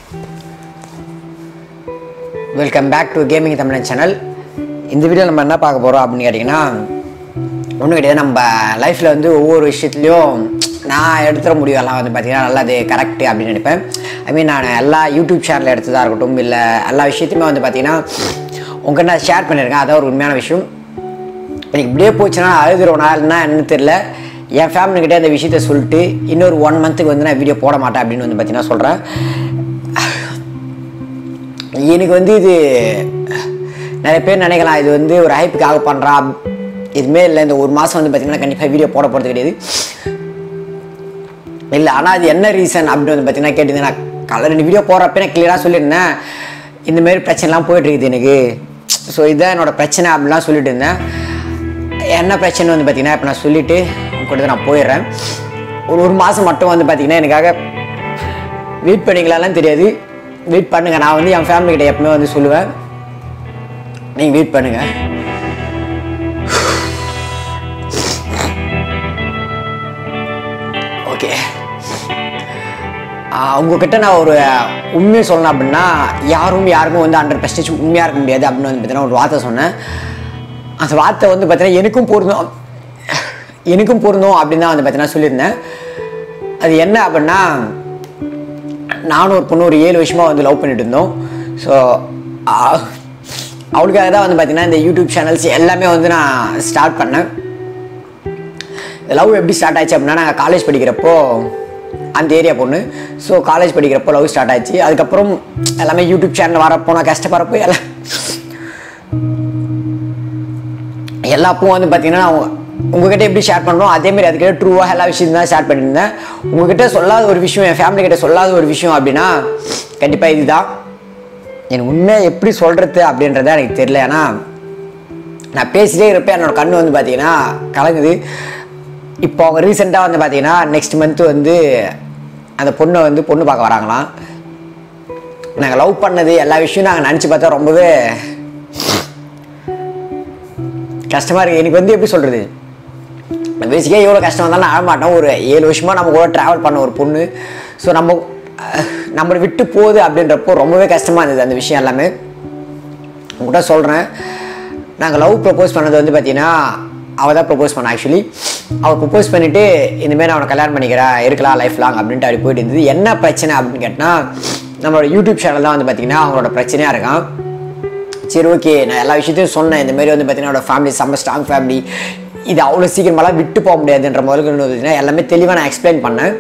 Welcome back to gaming Tamilan channel இந்த video நம்ம என்ன பார்க்க போகிறோம் அப்படின்னு கேட்டிங்கன்னா ஒன்றும் கிடையாது நம்ம லைஃப்பில் வந்து ஒவ்வொரு விஷயத்துலையும் நான் எடுத்துகிற முடிவெல்லாம் வந்து பார்த்திங்கன்னா நல்லா அது கரெக்டு அப்படின்னு நினைப்பேன் ஐ மீன் நான் எல்லா யூடியூப் சேனலில் எடுத்ததாக இருக்கட்டும் இல்லை எல்லா விஷயத்தையுமே வந்து பார்த்திங்கன்னா உங்கள்கிட்ட நான் ஷேர் பண்ணியிருக்கேன் அதான் ஒரு உண்மையான விஷயம் எனக்கு இப்படியே போச்சுன்னா அழுதுருவனா இல்லைன்னா என்னன்னு தெரில என் ஃபேமிலிக்கிட்டே அந்த விஷயத்த சொல்லிட்டு இன்னொரு ஒன் மந்த்துக்கு வந்து நான் வீடியோ போட மாட்டேன் அப்படின்னு வந்து பார்த்தீங்கன்னா சொல்கிறேன் எனக்கு வந்து இது நிறைய பேர் நினைக்கலாம் இது வந்து ஒரு ஹைப்புக்காக பண்ணுறா இதுவுமே இல்லை இந்த ஒரு மாதம் வந்து பார்த்திங்கன்னா கண்டிப்பாக வீடியோ போட போகிறது கிடையாது இல்லை ஆனால் அது என்ன ரீசன் அப்படின்னு வந்து பார்த்தீங்கன்னா கேட்டிங்க நான் கலர் ரெண்டு வீடியோ போடுறப்ப நான் கிளியராக சொல்லியிருந்தேன் இந்தமாரி பிரச்சனைலாம் போயிட்டு இருக்குது எனக்கு ஸோ இதுதான் என்னோட பிரச்சனை அப்படிலாம் சொல்லிட்டு இருந்தேன் என்ன பிரச்சனை வந்து பார்த்தீங்கன்னா இப்போ நான் சொல்லிவிட்டு கூட நான் போயிடுறேன் ஒரு ஒரு மாதம் மட்டும் வந்து பார்த்தீங்கன்னா எனக்காக வெயிட் பண்ணிக்கலாம்லாம் தெரியாது வெயிட் பண்ணுங்கள் நான் வந்து என் ஃபேமிலி கிட்ட எப்பவுமே வந்து சொல்லுவேன் நீங்கள் வெயிட் பண்ணுங்கள் ஓகே உங்ககிட்ட நான் ஒரு உண்மையை சொல்லணும் அப்படின்னா யாரும் யாருக்கும் வந்து ஹண்ட்ரட் பர்சன்டேஜ் உண்மையாக இருக்க முடியாது அப்படின்னு வந்து பார்த்தீங்கன்னா ஒரு வார்த்தை சொன்னேன் அந்த வார்த்தை வந்து பார்த்தீங்கன்னா எனக்கும் பொருந்தும் எனக்கும் பொருந்தும் அப்படின்னு தான் வந்து பார்த்தீங்கன்னா சொல்லியிருந்தேன் அது என்ன அப்படின்னா நானும் ஒரு பொண்ணு ஒரு ஏழு வருஷமாக வந்து லவ் பண்ணிட்டு இருந்தோம் ஸோ அவளுக்காக தான் வந்து பார்த்தீங்கன்னா இந்த யூடியூப் சேனல்ஸ் எல்லாமே வந்து நான் ஸ்டார்ட் பண்ணேன் லவ் எப்படி ஸ்டார்ட் ஆச்சு அப்படின்னா நாங்கள் காலேஜ் படிக்கிறப்போ அந்த ஏரியா பொண்ணு ஸோ காலேஜ் படிக்கிறப்போ லவ் ஸ்டார்ட் ஆச்சு அதுக்கப்புறம் எல்லாமே யூடியூப் சேனல் வரப்போ நான் கஷ்டப்படுறப்போ எல்லாம் எல்லா பூவும் வந்து பார்த்தீங்கன்னா நான் உங்ககிட்ட எப்படி ஷேர் பண்ணுறோம் அதேமாரி அதுக்கிட்ட ட்ரூவாக எல்லா விஷயம் தான் ஷேர் பண்ணியிருந்தேன் உங்ககிட்ட சொல்லாத ஒரு விஷயம் என் ஃபேமிலி கிட்ட சொல்லாத ஒரு விஷயம் அப்படின்னா கண்டிப்பாக இதுதான் எனக்கு உண்மையை எப்படி சொல்கிறது அப்படின்றத எனக்கு தெரியல ஏன்னா நான் பேசிட்டே இருப்பேன் என்னோட கண் வந்து பார்த்தீங்கன்னா கலங்குது இப்போ அவங்க ரீசெண்டாக வந்து பார்த்தீங்கன்னா நெக்ஸ்ட் மந்த்து வந்து அந்த பொண்ணை வந்து பொண்ணு பார்க்க வராங்களாம் நாங்கள் லவ் பண்ணது எல்லா விஷயம் நாங்கள் நினச்சி பார்த்தா ரொம்பவே கஷ்டமாக இருக்குது எனக்கு வந்து எப்படி சொல்கிறது பேசிக்காக எவ்வளோ கஷ்டம் வந்தாலும் நான் அழமாட்டோம் ஒரு ஏழு வருஷமாக நம்ம கூட ட்ராவல் பண்ண ஒரு பொண்ணு ஸோ நம்ம நம்மளை விட்டு போகுது அப்படின்றப்போ ரொம்பவே கஷ்டமாக இருந்தது அந்த விஷயம் எல்லாமே உங்கள்கிட்ட சொல்கிறேன் நாங்கள் லவ் ப்ரப்போஸ் பண்ணது வந்து பார்த்தீங்கன்னா அவள் தான் ப்ரப்போஸ் பண்ண ஆக்சுவலி அவள் ப்ரப்போஸ் பண்ணிவிட்டு இந்தமாரி அவனை கல்யாணம் பண்ணிக்கிறேன் இருக்கலாம் லைஃப் லாங் அப்படின்ட்டு அப்படி போயிட்டு இருந்தது என்ன பிரச்சனை அப்படின்னு கேட்டால் நம்மளோட யூடியூப் சேனல் தான் வந்து பார்த்திங்கன்னா அவங்களோட பிரச்சனையாக இருக்கான் சரி ஓகே நான் எல்லா விஷயத்தையும் சொன்னேன் இந்த மாதிரி வந்து பார்த்தீங்கன்னா என்னோட ஃபேமிலி செம்ம ஸ்ட்ராங் ஃபேமிலி இது அவ்வளோ சீக்கிரமெல்லாம் விட்டு போக முடியாதுன்ற முதலுக்கு பார்த்தீங்கன்னா எல்லாமே தெளிவாக நான் எக்ஸ்பிளைன் பண்ணேன்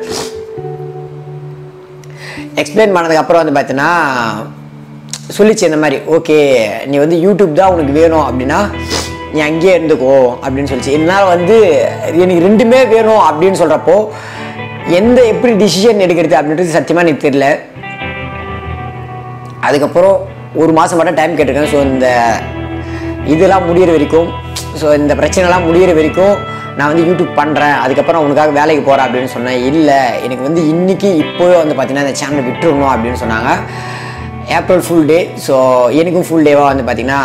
எக்ஸ்பிளைன் பண்ணதுக்கப்புறம் வந்து பார்த்தீங்கன்னா சொல்லிச்சு இந்த மாதிரி ஓகே நீ வந்து யூடியூப் தான் உனக்கு வேணும் அப்படின்னா நீ அங்கேயே இருந்துக்கோ அப்படின்னு சொல்லிச்சு என்னால் வந்து எனக்கு ரெண்டுமே வேணும் அப்படின்னு சொல்கிறப்போ எந்த எப்படி டிசிஷன் எடுக்கிறது அப்படின்றது சத்தியமாக எனக்கு தெரியல அதுக்கப்புறம் ஒரு மாதம் மட்டும் டைம் கேட்டிருக்கேன் ஸோ இந்த இதெல்லாம் முடியிற வரைக்கும் ஸோ இந்த பிரச்சனைலாம் முடியிற வரைக்கும் நான் வந்து யூடியூப் பண்ணுறேன் அதுக்கப்புறம் உனக்காக வேலைக்கு போகிறேன் அப்படின்னு சொன்னேன் இல்லை எனக்கு வந்து இன்றைக்கி இப்போவே வந்து பார்த்தீங்கன்னா இந்த சேனலை விட்டுருணும் அப்படின்னு சொன்னாங்க ஏப்ரல் ஃபுல் டே ஸோ எனக்கும் ஃபுல் டேவாக வந்து பார்த்திங்கன்னா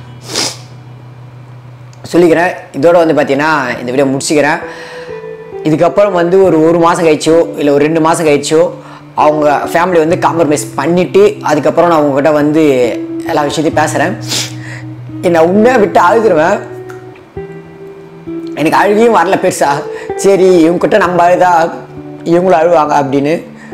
சொல்லிக்கிறேன் இதோட வந்து பார்த்தீங்கன்னா இந்த வீடியோ முடிச்சுக்கிறேன் இதுக்கப்புறம் வந்து ஒரு ஒரு மாதம் கழிச்சோ இல்லை ஒரு ரெண்டு மாதம் கழிச்சோ அவங்க ஃபேமிலி வந்து காம்ப்ரமைஸ் பண்ணிவிட்டு அதுக்கப்புறம் நான் உங்ககிட்ட வந்து எல்லா விஷயத்தையும் பேசுகிறேன் என்னை உண்மையாக விட்டு அழுதுருவேன் எனக்கு அழுகியும் வரல பெருசா சரி இவங்ககிட்ட நம்ம அழுதா இவங்களும் அழுவாங்க அப்படின்னு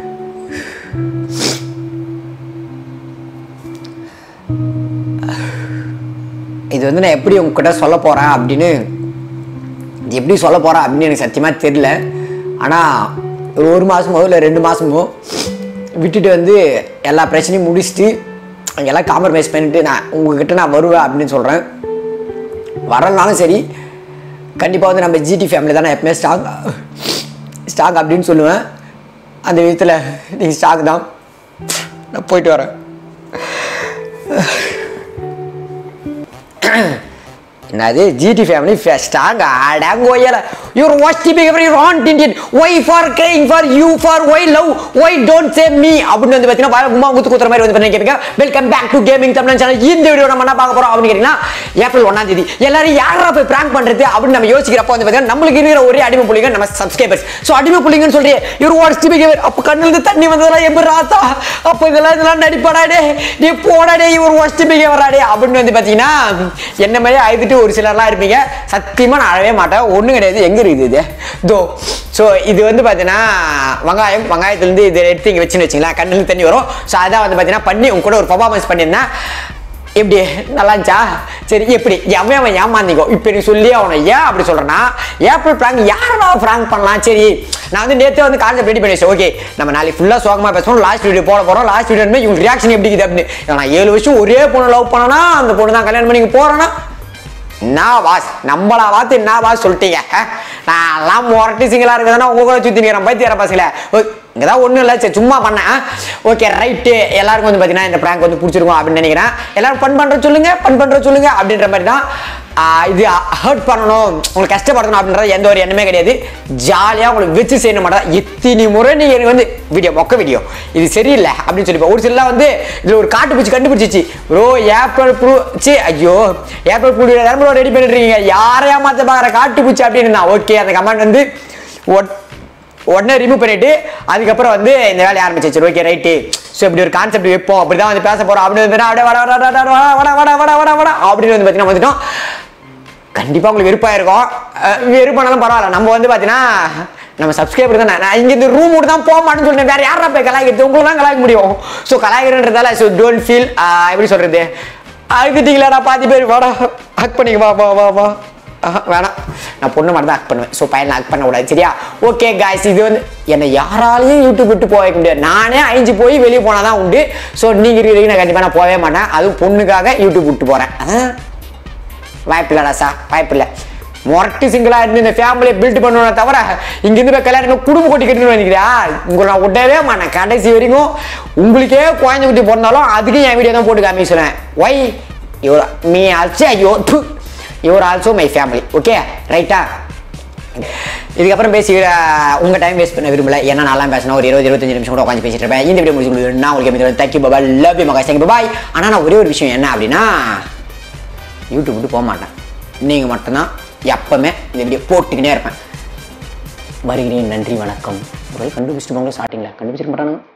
இது வந்து நான் எப்படி உங்ககிட்ட சொல்ல போகிறேன் அப்படின்னு இது எப்படி சொல்ல போகிறேன் அப்படின்னு எனக்கு சத்தியமாக தெரில ஆனால் ஒரு ஒரு மாதமோ இல்லை ரெண்டு மாதமோ விட்டுட்டு வந்து எல்லா பிரச்சனையும் முடிச்சுட்டு அங்கெல்லாம் காம்ப்ரமைஸ் பண்ணிட்டு நான் உங்ககிட்ட நான் வருவேன் அப்படின்னு சொல்கிறேன் வரலனாலும் சரி கண்டிப்பாக வந்து நம்ம ஜிடி ஃபேமிலி தான் நான் எப்பவுமே ஸ்டாக் ஸ்டாக் அப்படின்னு சொல்லுவேன் அந்த விதத்தில் நீங்கள் ஸ்டாக் தான் நான் போயிட்டு வரேன் என்னது ஜிடி ஃபேமிலி ஸ்டாக் அடங்கோயல your watch behaviour your on Indian why for crying for you for why love why don't say me அப்படின்னு வந்து பார்த்தீங்கன்னா வாயில கும்மா குத்து குத்துற மாதிரி வந்து பார்த்தீங்கன்னா கேட்பீங்க welcome back to gaming Tamil channel இந்த வீடியோ நம்ம என்ன பார்க்க போறோம் அப்படின்னு கேட்டீங்கன்னா ஏப்ரல் ஒன்னாம் தேதி எல்லாரும் யாரா போய் பிராங்க் பண்றது அப்படின்னு நம்ம யோசிக்கிறப்போ வந்து பார்த்தீங்கன்னா நம்மளுக்கு இருக்கிற ஒரே அடிமை புள்ளிங்க நம்ம சப்ஸ்கிரைபர்ஸ் ஸோ அடிமை புள்ளிங்கன்னு சொல்லி யுவர் வாட்ச் பிஹேவியர் அப்போ கண்ணுல இருந்து தண்ணி வந்ததெல்லாம் எப்படி ராத்தா அப்போ இதெல்லாம் இதெல்லாம் நடிப்படாடே நீ போடாடே இவர் ஒஸ்ட் பிஹேவராடே அப்படின்னு வந்து பார்த்தீங்கன்னா என்ன மாதிரி அழுதுட்டு ஒரு சிலர்லாம் இருப்பீங்க சத்தியமாக நான் அழவே மாட்டேன் ஒன்றும் கிடையாது எங்கே இருக்குது இது தோ ஸோ இது வந்து பார்த்தீங்கன்னா வெங்காயம் வெங்காயத்துலேருந்து இது எடுத்து இங்கே வச்சுன்னு வச்சிங்களேன் கண்ணுல தண்ணி வரும் ஸோ அதான் வந்து பார்த்தீங்கன்னா பண்ணி உங்க கூட ஒரு பர்ஃபார்மன்ஸ் பண்ணியிருந்தேன் எப்படி நல்லா இருந்துச்சா சரி எப்படி எவன் அவன் ஏமாந்திக்கோ இப்போ நீ சொல்லி அவனை ஏன் அப்படி சொல்கிறேன்னா ஏப்ரல் ப்ராங்க் யாரா ப்ராங்க் பண்ணலாம் சரி நான் வந்து நேற்று வந்து கான்செப்ட் ரெடி பண்ணி வச்சேன் ஓகே நம்ம நாளைக்கு ஃபுல்லாக சோகமாக பேசணும் லாஸ்ட் வீடியோ போட போகிறோம் லாஸ்ட் வீடியோ இவங்க ரியாக்ஷன் எப்படி இருக்குது அப்படின்னு நான் ஏழு வருஷம் ஒரே பொண்ணு லவ் பண்ணனா அந்த பொண்ணு தான் கல்யாணம் பண்ணி போகிறேன்னா என்ன வாஸ் நம்மளா பார்த்து என்ன வாஸ் சொல்லிட்டீங்க அஹ்? நான்லாம் முரட்டி சிங்கிளாக இருக்குதுன்னா உங்க கூட சுற்றி நிற்கிறேன் பைத்தியார பசங்கள இங்கே தான் ஒன்றும் இல்லை சரி சும்மா பண்ணேன் ஓகே ரைட்டு எல்லாருக்கும் வந்து பார்த்தீங்கன்னா இந்த ப்ராங்க் வந்து பிடிச்சிருக்கும் அப்படின்னு நினைக்கிறேன் எல்லாரும் பண் பண்ணுற சொல்லுங்க பண் பண்ணுற சொல்லுங்க அப்படின்ற மாதிரி தான் ஆஹ் இது ஹர்ட் பண்ணணும் உங்களுக்கு கஷ்டப்படுத்தணும் அப்படின்றது எந்த ஒரு எண்ணமே கிடையாது ஜாலியாக உங்களுக்கு வச்சு செய்யணும் மாட்டா எத்தனை முறை நீங்கள் எனக்கு வந்து வீடியோ மொக்க வீடியோ இது சரியில்லை அப்படின்னு சொல்லி ஒரு சில வந்து இதில் ஒரு காட்டு பூச்சி கண்டுபிடிச்சிச்சு ப்ரோ ஏப்ரல் ப்ரூ சி ஐயோ ஏப்ரல் ப்ரூ ப்ரோ ரெடி பண்ணிட்டுருக்கீங்க யாரையா மாற்ற பார்க்குற காட்டு பூச்சி அப்படின்னு நான் ஓகே அந்த கமெண்ட் வந்து ஒட் உடனே ரிமூவ் பண்ணிட்டு அதுக்கப்புறம் வந்து இந்த வேலையை ஆரம்பிச்சிச்சு ஓகே ரைட்டு ஸோ இப்படி ஒரு கான்செப்ட் வைப்போம் அப்படி தான் வந்து பேச போகிறோம் அப்படின்னு வந்து அப்படியே வட வட வட வட வட வட வட வட வட அப்படின்னு வந்து பார்த்தீங்கன்னா வந்துட்டோம் கண்டிப்பாக உங்களுக்கு வெறுப்பாக இருக்கும் அஹ் வெறுப்பானாலும் பரவாயில்ல நம்ம வந்து பார்த்தீங்கன்னா நம்ம சப்ஸ்கிரைபர் தான் நான் இங்கே இந்த ரூம் விட்டு தான் போக மாட்டேன்னு சொல்லிட்டேன் வேறு யாரா போய் கலாய்க்கிறது உங்களுக்கு தான் கலாய்க்க முடியும் ஸோ கலாய்க்கிறன்றதால ஸோ டோன்ட் ஃபீல் எப்படி சொல்கிறது அழுதுட்டீங்களாடா பாதி பேர் வாடா ஹக் பண்ணிக்க வா வா வா வா ஆஹா, வேணாம் நான் பொண்ணு மட்டும் தான் ஹக் பண்ணுவேன் ஸோ பையனை ஹக் பண்ணக்கூடாது சரியா ஓகே காய்ஸ் இது வந்து என்னை யாராலையும் யூடியூப் விட்டு போக வைக்க முடியாது நானே அழிஞ்சு போய் வெளியே போனால் தான் உண்டு ஸோ நீங்கள் இருக்கிறீங்க நான் கண்டிப்பாக நான் போகவே மாட்டேன் அதுவும் பொண்ணுக்காக யூடியூப் விட்டு போகிறேன் வாய்ப்பில்லடா சா வாய்ப்பில்லை மொரட்டு சிங்கிளா இருந்து இந்த ஃபேமிலியை பில்ட் பண்ணுவேன் தவிர இங்கிருந்து போய் கல்யாணம் பண்ணி குடும்ப கொட்டி கட்டணும்னு நினைக்கிறியா உங்களை நான் விடவே மாட்டேன் கடைசி வரைக்கும் உங்களுக்கே குழந்தை குட்டி பிறந்தாலும் அதுக்கும் என் வீடியோ தான் போட்டு காமிக்க சொன்னேன் ஒய் யுவர் மீ ஆல்சோ ஐயோ your also my family okay ரைட்டா இதுக்கப்புறம் பேசி அஹ், உங்க டைம் வேஸ்ட் பண்ண விரும்பல ஏன்னா நல்லா பேசினா ஒரு இருபது இருபத்தஞ்சு நிமிஷம் கூட உட்காந்து பேசிட்டு இருப்பேன் இந்த வீடியோ முடிச்சு முடியும் நான் உங்களுக்கு தேங்க்யூ பாய் லவ் யூ மகாஸ் தேங்க்யூ பாய் ஆனால் நான் ஒரே ஒரு விஷயம் என்ன அப்படின்னா யூடியூப் விட்டு போக மாட்டேன் நீங்கள் மட்டும்தான் எப்பவுமே இந்த வீடியோ போட்டுக்கிட்டே இருப்பேன் வருகிறேன் நன்றி வணக்கம் ஒரு கண்டுபிடிச்சிட்டு போங்களா ஸ்டார்டிங்கில் கண்டுபிடிச்சிருக்க மாட்டானுங்க